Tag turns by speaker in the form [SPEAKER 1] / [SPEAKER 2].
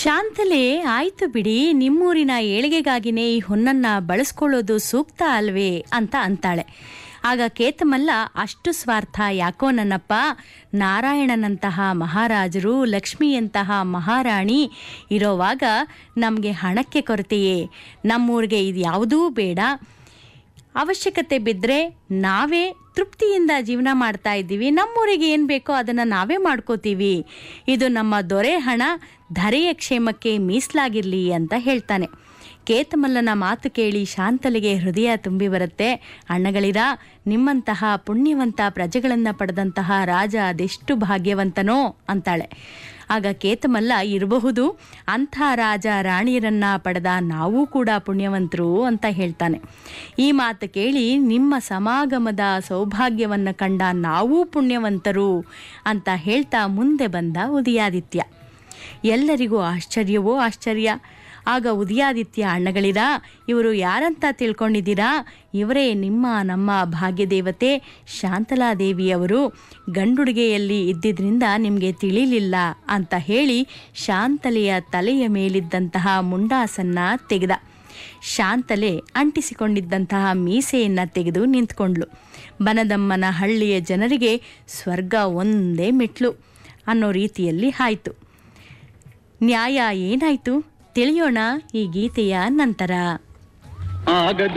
[SPEAKER 1] ಶಾಂತಲೆ ಆಯ್ತು ಬಿಡಿ ನಿಮ್ಮೂರಿನ ಏಳಿಗೆಗಾಗಿನೇ ಈ ಹೊನ್ನನ್ನ ಬಳಸ್ಕೊಳ್ಳೋದು ಸೂಕ್ತ ಅಲ್ವೇ ಅಂತ ಅಂತಾಳೆ ಆಗ ಕೇತಮಲ್ಲ ಅಷ್ಟು ಸ್ವಾರ್ಥ ಯಾಕೋ ನನ್ನಪ್ಪ ನಾರಾಯಣನಂತಹ ಮಹಾರಾಜರು ಲಕ್ಷ್ಮಿಯಂತಹ ಮಹಾರಾಣಿ ಇರೋವಾಗ ನಮಗೆ ಹಣಕ್ಕೆ ಕೊರತೆಯೇ ನಮ್ಮೂರಿಗೆ ಇದು ಯಾವುದೂ ಬೇಡ ಅವಶ್ಯಕತೆ ಬಿದ್ದರೆ ನಾವೇ ತೃಪ್ತಿಯಿಂದ ಜೀವನ ಮಾಡ್ತಾ ಇದ್ದೀವಿ ನಮ್ಮೂರಿಗೆ ಏನು ಬೇಕೋ ಅದನ್ನು ನಾವೇ ಮಾಡ್ಕೋತೀವಿ ಇದು ನಮ್ಮ ದೊರೆ ಹಣ ಧರೆಯ ಕ್ಷೇಮಕ್ಕೆ ಮೀಸಲಾಗಿರಲಿ ಅಂತ ಹೇಳ್ತಾನೆ ಕೇತಮಲ್ಲನ ಮಾತು ಕೇಳಿ ಶಾಂತಲಿಗೆ ಹೃದಯ ತುಂಬಿ ಬರುತ್ತೆ ಅಣ್ಣಗಳಿರ ನಿಮ್ಮಂತಹ ಪುಣ್ಯವಂತ ಪ್ರಜೆಗಳನ್ನು ಪಡೆದಂತಹ ರಾಜ ಅದೆಷ್ಟು ಭಾಗ್ಯವಂತನೋ ಅಂತಾಳೆ ಆಗ ಕೇತಮಲ್ಲ ಇರಬಹುದು ಅಂಥ ರಾಜ ರಾಣಿಯರನ್ನ ಪಡೆದ ನಾವು ಕೂಡ ಪುಣ್ಯವಂತರು ಅಂತ ಹೇಳ್ತಾನೆ ಈ ಮಾತು ಕೇಳಿ ನಿಮ್ಮ ಸಮಾಗಮದ ಸೌಭಾಗ್ಯವನ್ನು ಕಂಡ ನಾವೂ ಪುಣ್ಯವಂತರು ಅಂತ ಹೇಳ್ತಾ ಮುಂದೆ ಬಂದ ಉದಯಾದಿತ್ಯ ಎಲ್ಲರಿಗೂ ಆಶ್ಚರ್ಯವೋ ಆಶ್ಚರ್ಯ ಆಗ ಉದಯಾದಿತ್ಯ ಅಣ್ಣಗಳಿರ ಇವರು ಯಾರಂತ ತಿಳ್ಕೊಂಡಿದ್ದೀರಾ ಇವರೇ ನಿಮ್ಮ ನಮ್ಮ ಭಾಗ್ಯದೇವತೆ ಶಾಂತಲಾದೇವಿಯವರು ಗಂಡುಡುಗೆಯಲ್ಲಿ ಇದ್ದಿದ್ರಿಂದ ನಿಮಗೆ ತಿಳಿಲಿಲ್ಲ ಅಂತ ಹೇಳಿ ಶಾಂತಲೆಯ ತಲೆಯ ಮೇಲಿದ್ದಂತಹ ಮುಂಡಾಸನ್ನ ತೆಗೆದ ಶಾಂತಲೆ ಅಂಟಿಸಿಕೊಂಡಿದ್ದಂತಹ ಮೀಸೆಯನ್ನು ತೆಗೆದು ನಿಂತ್ಕೊಂಡ್ಲು ಬನದಮ್ಮನ ಹಳ್ಳಿಯ ಜನರಿಗೆ ಸ್ವರ್ಗ ಒಂದೇ ಮೆಟ್ಲು ಅನ್ನೋ ರೀತಿಯಲ್ಲಿ ಆಯಿತು ನ್ಯಾಯ ಏನಾಯ್ತು ತಿಳಿಯೋಣ ಈ ಗೀತೆಯ ನಂತರ
[SPEAKER 2] ಆಗದು